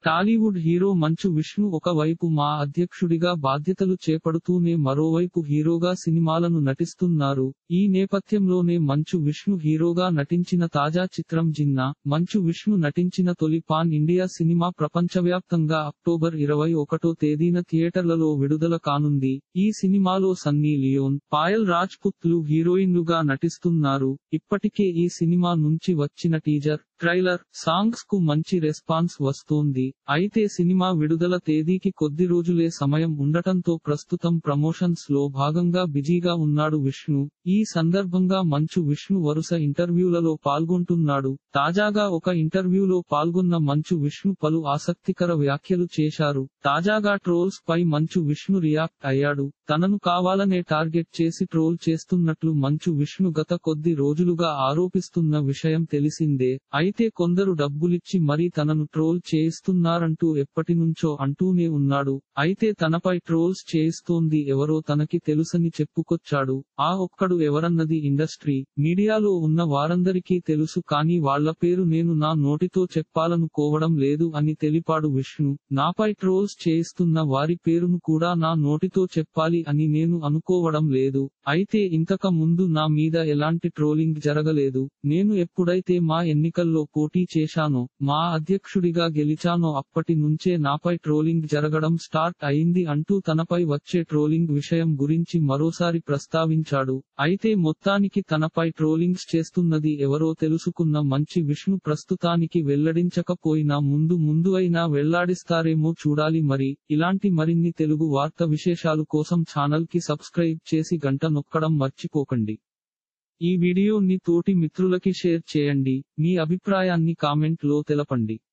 Tollywood hero మంచు విష్ణు ఒకవైపు మా అధ్యక్షుడిగా బాధ్యతలు చేపడుతూనే మరోవైపు హీరోగా సినిమాలను నటిస్తున్నారు ఈ నేపథ్యంలోనే మంచు విష్ణు హీరోగా నటించిన తాజా చిత్రం జిన్నా మంచు విష్ణు నటించిన తొలి పాన్ ఇండియా సినిమా ప్రపంచవ్యాప్తంగా అక్టోబర్ ఇరవై ఒకటో తేదీన థియేటర్లలో విడుదల కానుంది ఈ సినిమాలో సన్నీ లియోన్ పాయల్ రాజ్పుత్లు హీరోయిన్లుగా నటిస్తున్నారు ఇప్పటికే ఈ సినిమా నుంచి వచ్చిన టీజర్ ట్రైలర్ సాంగ్స్ కు మంచి రెస్పాన్స్ వస్తోంది అయితే సినిమా విడుదల తేదీకి కొద్ది రోజులే సమయం ఉండటంతో ప్రస్తుతం ప్రమోషన్స్ లో భాగంగా బిజీగా ఉన్నాడు విష్ణు ఈ సందర్భంగా మంచు విష్ణు వరుస ఇంటర్వ్యూలలో పాల్గొంటున్నాడు తాజాగా ఒక ఇంటర్వ్యూలో పాల్గొన్న మంచు విష్ణు పలు ఆసక్తికర వ్యాఖ్యలు చేశారు తాజాగా ట్రోల్స్ పై మంచు విష్ణు రియాక్ట్ అయ్యాడు తనను కావాలనే టార్గెట్ చేసి ట్రోల్ చేస్తున్నట్లు మంచు విష్ణు గత కొద్ది రోజులుగా ఆరోపిస్తున్న విషయం తెలిసిందే అయితే కొందరు డబ్బులిచ్చి మరీ తనను ట్రోల్ చేయిస్తున్నారంటూ ఎప్పటినుంచో అంటూనే ఉన్నాడు అయితే తనపై ట్రోల్స్ చేయిస్తోంది ఎవరో తనకి తెలుసని చెప్పుకొచ్చాడు ఆ ఒక్కడు ఎవరన్నది ఇండస్ట్రీ మీడియాలో ఉన్న వారందరికీ తెలుసు కానీ వాళ్ల పేరు నేను నా నోటితో చెప్పాలనుకోవడం లేదు అని తెలిపాడు విష్ణు నాపై ట్రోల్స్ చేయిస్తున్న వారి పేరును కూడా నా నోటితో చెప్పాలి అని నేను అనుకోవడం లేదు అయితే ఇంతక ముందు నా మీద ఎలాంటి ట్రోలింగ్ జరగలేదు నేను ఎప్పుడైతే మా ఎన్నికల్లో పోటీ చేశానో మా అధ్యక్షుడిగా గెలిచానో అప్పటి నుంచే నాపై ట్రోలింగ్ జరగడం స్టార్ట్ అయింది అంటూ తనపై వచ్చే ట్రోలింగ్ విషయం గురించి మరోసారి ప్రస్తావించాడు అయితే మొత్తానికి తనపై ట్రోలింగ్స్ చేస్తున్నది ఎవరో తెలుసుకున్న మంచి విష్ణు ప్రస్తుతానికి వెల్లడించకపోయినా ముందు ముందు అయినా వెళ్లాడిస్తారేమో చూడాలి మరి ఇలాంటి మరిన్ని తెలుగు వార్త విశేషాలు కోసం ఛానల్ కి సబ్స్క్రైబ్ చేసి గంట నొక్కడం మర్చిపోకండి ఈ వీడియోని తోటి మిత్రులకి షేర్ చేయండి మీ అభిప్రాయాన్ని కామెంట్ లో తెలపండి